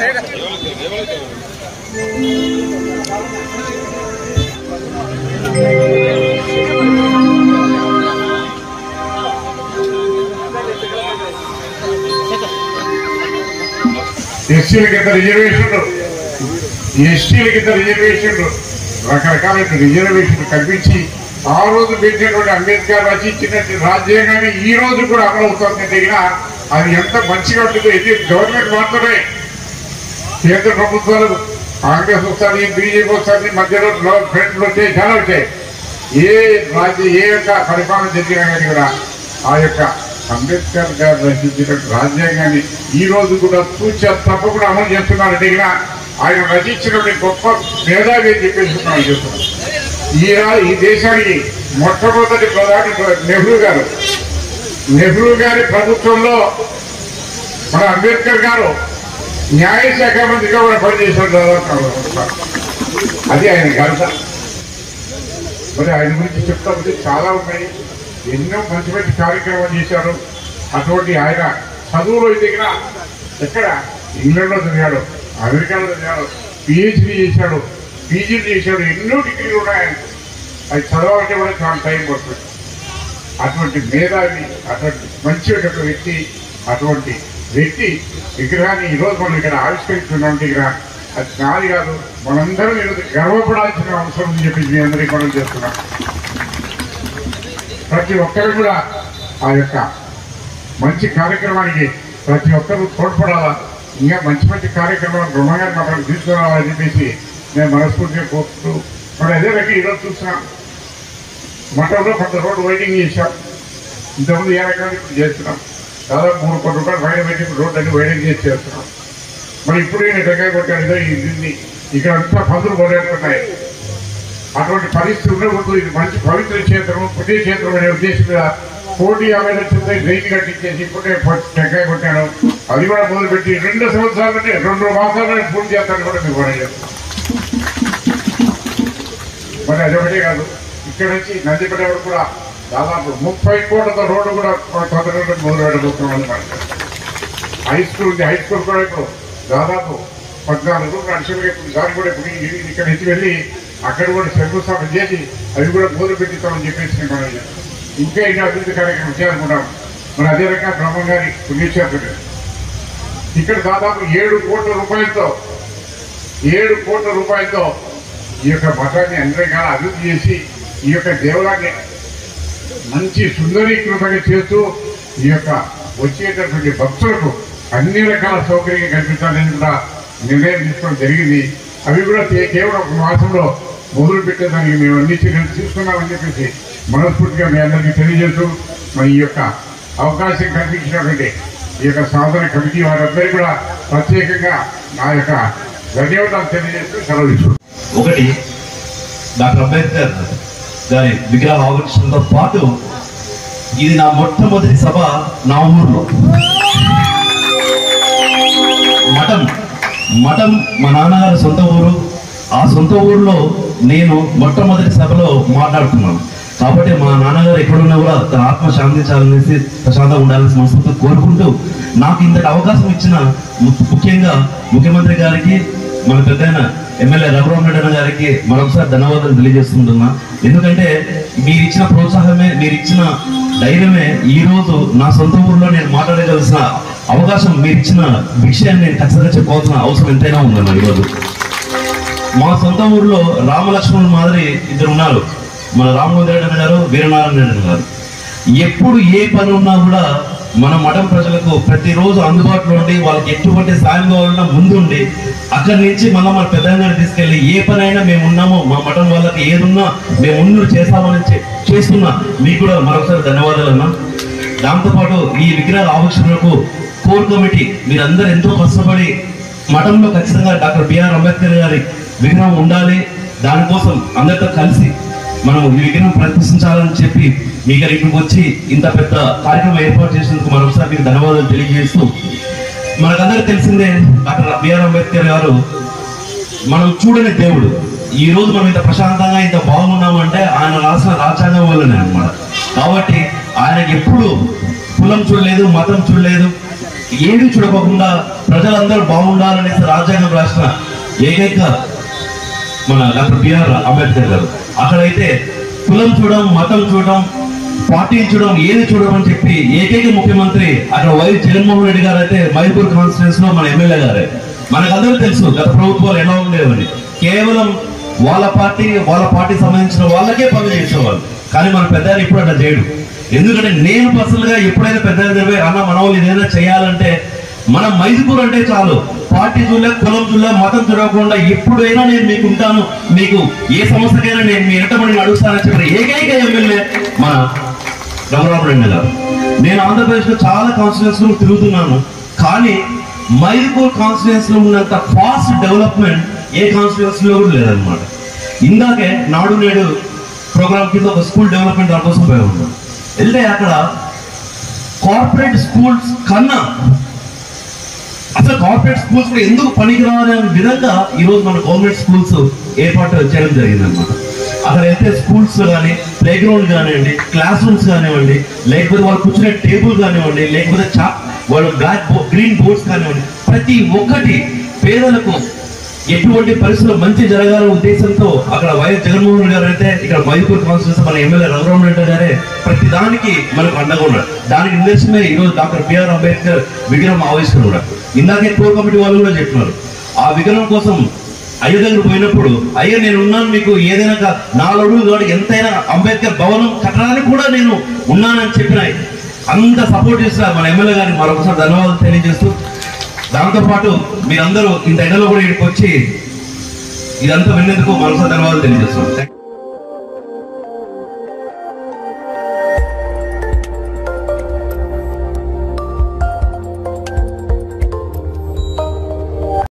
ఎస్సీలకి ఇంత రిజర్వేషన్లు ఎస్టీలకి ఇంత రిజర్వేషన్లు రకరకాల రిజర్వేషన్లు కల్పించి ఆ రోజు పెట్టినటువంటి అంబేద్కర్ రచించినటువంటి రాజ్యాంగాన్ని ఈ రోజు కూడా అమలు అవుతుంది దిగిన అది ఎంత మంచిగా ఉంటుందో ఇది గవర్నమెంట్ మాత్రమే కేంద్ర ప్రభుత్వాలు కాంగ్రెస్ వస్తుంది బీజేపీ వస్తుంది మధ్యలో ఫ్రెండ్లు వచ్చాయి చాలా వచ్చాయి ఏ రాజ్య ఏ యొక్క పరిపాలన జరిగినా కానీ కూడా ఆ యొక్క అంబేద్కర్ గారు రచించిన రాజ్యాంగాన్ని ఈ రోజు కూడా సూచన తప్పకుండా అమలు చేస్తున్నారంటే కూడా ఆయన రచించినటువంటి గొప్ప మేధావి అని చెప్పేసి మనం చెప్తున్నాం ఈ రా- ఈ దేశానికి మొట్టమొదటి ప్రధాని నెహ్రూ గారు నెహ్రూ గారి ప్రభుత్వంలో మన అంబేద్కర్ గారు న్యాయశాఖ మంత్రిగా కూడా పనిచేశారు దాదాపు అది ఆయన ఘనత మరి ఆయన గురించి చెప్తా ఉంటే చాలా ఉన్నాయి ఎన్నో మంచి మంచి కార్యక్రమాలు చేశారు అటువంటి ఆయన చదువులో దిగిన ఎక్కడ ఇంగ్లాండ్లో చదివాడు అమెరికాలో చదివాడు పిహెచ్డి చేశాడు పీజీ చేశాడు ఎన్నో డిగ్రీలు ఉన్నాయి ఆయనకు. అది చదవాలంటే కూడా చాలా టైం పడుతుంది అటువంటి మేధావి అటువంటి మంచి ఒక వ్యక్తి అటువంటి వ్యక్తి విగ్రహాన్ని ఈరోజు మనం ఇక్కడ ఆవిష్కరిస్తున్నాం ఇక్కడ అది నాది కాదు మనందరం ఈరోజు గర్వపడాల్సిన అవసరం అని చెప్పి మీ అందరికీ మనం చేస్తున్నాం ప్రతి ఒక్కరు కూడా ఆ యొక్క మంచి కార్యక్రమానికి ప్రతి ఒక్కరూ తోడ్పడాలా ఇంకా మంచి మంచి కార్యక్రమాలు బ్రహ్మగారిని మనం తీసుకురావాలని చెప్పేసి నేను మనస్ఫూర్తిగా కోరుతూ మరి అదే రకంగా ఈరోజు చూస్తున్నాం మఠంలో కొంత రోడ్డు వైడింగ్ చేశాం ఇంతకుముందు ఏ రకాలు ఇప్పుడు చేస్తున్నాం దాదాపు మూడు కోట్ల రూపాయలు బయట పెట్టి ఇప్పుడు రోడ్డు అన్ని వైడింగ్ చేసి చేస్తున్నాం మరి ఇప్పుడు నేను టెక్కాయ కొట్టాను ఇదో ఈ దీన్ని ఇక్కడ అంతా పందులు కొట్టేస్తున్నాయి అటువంటి పరిస్థితి ఉండకూడదు ఇది మంచి పవిత్ర క్షేత్రం పుణ్య క్షేత్రం అనే ఉద్దేశం మీద కోటి యాభై లక్షలతో డ్రైన్ కట్టించేసి ఇప్పుడే టెక్కాయ కొట్టాను అది కూడా మొదలుపెట్టి రెండు సంవత్సరాలనే రెండు మాసాలనే పూర్తి చేస్తాను కూడా మీకు కూడా చెప్తాను మరి అదొకటే కాదు ఇక్కడ నుంచి నందిపేట వరకు కూడా దాదాపు ముప్పై కోట్లతో రోడ్డు కూడా తొందరగా మొదలు పెట్టబోతున్నాం అనమాట హై స్కూల్ ఉంది హై స్కూల్ కూడా ఇప్పుడు దాదాపు పద్నాలుగు లక్షలుగా ఇప్పుడు దాన్ని కూడా ఇప్పుడు ఈ- ఇక్కడ నుంచి వెళ్ళి అక్కడ కూడా శంకుస్థాపన చేసి అవి కూడా మొదలు పెట్టిస్తామని చెప్పేసి నేను మనం చేస్తాం. ఇంకా ఇంకా అభివృద్ధి కార్యక్రమం చేయాలనుకుంటాం మరి అదే రకంగా బ్రహ్మం గారి పుణ్యక్షేత్రం ఇక్కడ దాదాపు ఏడు కోట్ల రూపాయలతో ఏడు కోట్ల రూపాయలతో ఈ యొక్క మఠాన్ని అన్ని రకాల అభివృద్ధి చేసి ఈ యొక్క దేవాలయాన్ని మంచి సుందరీకృతంగా చేస్తూ ఈ యొక్క వచ్చేటటువంటి భక్తులకు అన్ని రకాల సౌకర్యం కల్పించాలని కూడా నిర్ణయం తీసుకోవడం జరిగింది అవి కూడా కే- కేవలం ఒక మాసంలో మొదలు పెట్టేదానికి మేము అన్ని చర్యలు తీసుకున్నామని చెప్పేసి మనస్ఫూర్తిగా మీ అందరికీ తెలియజేస్తూ మరి ఈ యొక్క అవకాశం కల్పించినటువంటి ఈ యొక్క సాధన కమిటీ వారందరికీ కూడా ప్రత్యేకంగా నా యొక్క ధన్యవాదాలు తెలియజేస్తూ సెలవు తీసుకుంటున్నాను. ఒకటి డాక్టర్ అంబేద్కర్ గారి విగ్రహ ఆవిష్కరణతో పాటు ఇది నా మొట్టమొదటి సభ నా ఊర్లో మఠం మఠం మా నాన్నగారి సొంత ఊరు ఆ సొంత ఊర్లో నేను మొట్టమొదటి సభలో మాట్లాడుతున్నాను కాబట్టి మా నాన్నగారు ఎక్కడున్నా కూడా తన ఆత్మ శాంతించాలనేసి ప్రశాంతంగా ఉండాలని మనస్ఫూర్తిగా కోరుకుంటూ నాకు ఇంతటి అవకాశం ఇచ్చిన ము- ముఖ్యంగా ముఖ్యమంత్రి గారికి మన పెద్దయిన ఎమ్మెల్యే రఘురామరెడ్డి అన్న గారికి మరొకసారి ధన్యవాదాలు తెలియజేస్తుంటున్నా ఎందుకంటే మీరు ఇచ్చిన ప్రోత్సాహమే మీరు ఇచ్చిన ధైర్యమే ఈ రోజు నా సొంత ఊర్లో నేను మాట్లాడగలిసిన అవకాశం మీరు ఇచ్చిన విషయాన్ని నేను ఖచ్చితంగా చెప్పుకోవాల్సిన అవసరం ఎంతైనా ఉందన్న ఈరోజు మా సొంత ఊర్లో రామలక్ష్మణ్ మాదిరి ఇద్దరు ఉన్నారు మన రామగోవింద రెడ్డి అన్న గారు వీరనారాయణ రెడ్డి అన్న గారు ఎప్పుడు ఏ పని ఉన్నా కూడా మన మఠం ప్రజలకు ప్రతిరోజు అందుబాటులో ఉండి వాళ్ళకి ఎటువంటి సాయం కావాలన్నా ముందుండి అక్కడి నుంచి మళ్ళీ మన పెద్దగారిని తీసుకెళ్ళి ఏ పని అయినా మేము ఉన్నామో మా మఠం వాళ్ళకి ఏదున్నా మేము ముందు చేస్తామని చె- చేస్తున్నా మీకు కూడా మరొకసారి ధన్యవాదాలు అన్నా దాంతోపాటు ఈ విగ్రహ ఆవిష్కరణకు కోర్ కమిటీ మీరందరూ ఎంతో కష్టపడి మఠంలో ఖచ్చితంగా డాక్టర్ బిఆర్ అంబేద్కర్ గారి విగ్రహం ఉండాలి దానికోసం అందరితో కలిసి మనం ఈ విగ్రహం ప్రదర్శించాలని చెప్పి మీ ఇక్కడికి వచ్చి ఇంత పెద్ద కార్యక్రమం ఏర్పాటు చేసినందుకు మరొకసారి మీకు ధన్యవాదాలు తెలియజేస్తూ మనకందరికీ తెలిసిందే డాక్టర్ బిఆర్ అంబేద్కర్ గారు మనం చూడని దేవుడు ఈ రోజు మనం ఇంత ప్రశాంతంగా ఇంత బాగున్నామంటే ఆయన రాసిన రాజ్యాంగం వల్లనే అన్నమాట కాబట్టి ఆయనకి ఎప్పుడు కులం చూడలేదు మతం చూడలేదు ఏది చూడకోకుండా ప్రజలందరూ బాగుండాలనేసి రాజ్యాంగం రాసిన ఏకైక మన డాక్టర్ బిఆర్ అంబేద్కర్ గారు అక్కడైతే కులం చూడడం మతం చూడడం పార్టీని చూడడం ఏది చూడడం అని చెప్పి ఏకైక ముఖ్యమంత్రి అక్కడ వైఎస్ జగన్మోహన్ రెడ్డి గారు అయితే మైపూర్ కాన్స్టిట్యూన్స్ లో మన ఎమ్మెల్యే గారే మనకందరూ తెలుసు గత ప్రభుత్వాలు ఎలా ఉండేవని కేవలం వాళ్ళ పార్టీ వాళ్ళ పార్టీ సంబంధించిన వాళ్ళకే పనులు చేసేవాళ్ళు కానీ మన పెద్ద ఆయన ఇప్పుడు అట్లా చేయడు ఎందుకంటే నేను పర్సనల్ గా ఎప్పుడైనా పెద్ద దగ్గర అన్న మన వాళ్ళు ఏదైనా చేయాలంటే మన మైదుపూర్ అంటే చాలు పార్టీ చూడలే కులం చూడలే మతం చూడకుండా ఎప్పుడైనా నేను మీకు ఉంటాను మీకు ఏ సమస్యకైనా నేను మీ ఎంటమని అడుగుతానని చెప్పిన ఏకైక ఎమ్మెల్యే మన రమరామరెడ్డి గారు నేను ఆంధ్రప్రదేశ్ లో చాలా కాన్స్టిట్యూన్స్ లో తిరుగుతున్నాను కానీ మైదుపూర్ కాన్స్టిట్యూన్స్ లో ఉన్నంత ఫాస్ట్ డెవలప్మెంట్ ఏ కాన్స్టిట్యూన్స్ లో కూడా లేదనమాట ఇందాకే నాడు నేడు ప్రోగ్రామ్ కింద ఒక స్కూల్ డెవలప్మెంట్ దానికోసం పోయి ఉన్నాం వెళ్తే అక్కడ కార్పొరేట్ స్కూల్స్ కన్నా అసలు కార్పొరేట్ స్కూల్స్ కూడా ఎందుకు పనికిరాని విధంగా ఈ రోజు మన గవర్నమెంట్ స్కూల్స్ ఏర్పాటు చేయడం జరిగింది అనమాట అక్కడ వెళ్తే స్కూల్స్ కానీ ప్లే గ్రౌండ్ కానివ్వండి క్లాస్ రూమ్స్ కానివ్వండి లేకపోతే వాళ్ళు కూర్చునే టేబుల్ కానివ్వండి లేకపోతే చా వాళ్ళు బ్లాక్ బో గ్రీన్ బోర్డ్స్ కానివ్వండి ప్రతి ఒక్కటి పేదలకు ఎటువంటి పరిస్థితుల్లో మంచి జరగాలనే ఉద్దేశంతో అక్కడ వైఎస్ జగన్మోహన్ రెడ్డి గారు అయితే ఇక్కడ మైపూర్ కాన్స్టిట్యూన్స్ మన ఎమ్మెల్యే రఘురామ రెడ్డి గారే ప్రతి దానికి మనకు అండగా ఉన్నారు దానికి నిదర్శనమే ఈ రోజు డాక్టర్ బిఆర్ అంబేద్కర్ విగ్రహం ఆవిష్కరణ కూడా ఇందాకే కోర్ కమిటీ వాళ్ళు కూడా చెప్పినారు ఆ విగ్రహం కోసం అయ్య దగ్గర పోయినప్పుడు అయ్య నేను ఉన్నాను మీకు ఏదైనా కా- నాలుగు అడుగులు కాదు ఎంతైనా అంబేద్కర్ భవనం కట్టడానికి కూడా నేను ఉన్నానని చెప్పిన అంత సపోర్ట్ చేసిన మన ఎమ్మెల్యే గారికి మరొకసారి ధన్యవాదాలు తెలియజేస్తూ దాంతోపాటు మీరందరూ ఇంత ఎండలో కూడా ఇక్కడికి వచ్చి ఇదంతా విన్నందుకు మరొకసారి ధన్యవాదాలు తెలియజేస్తున్నాం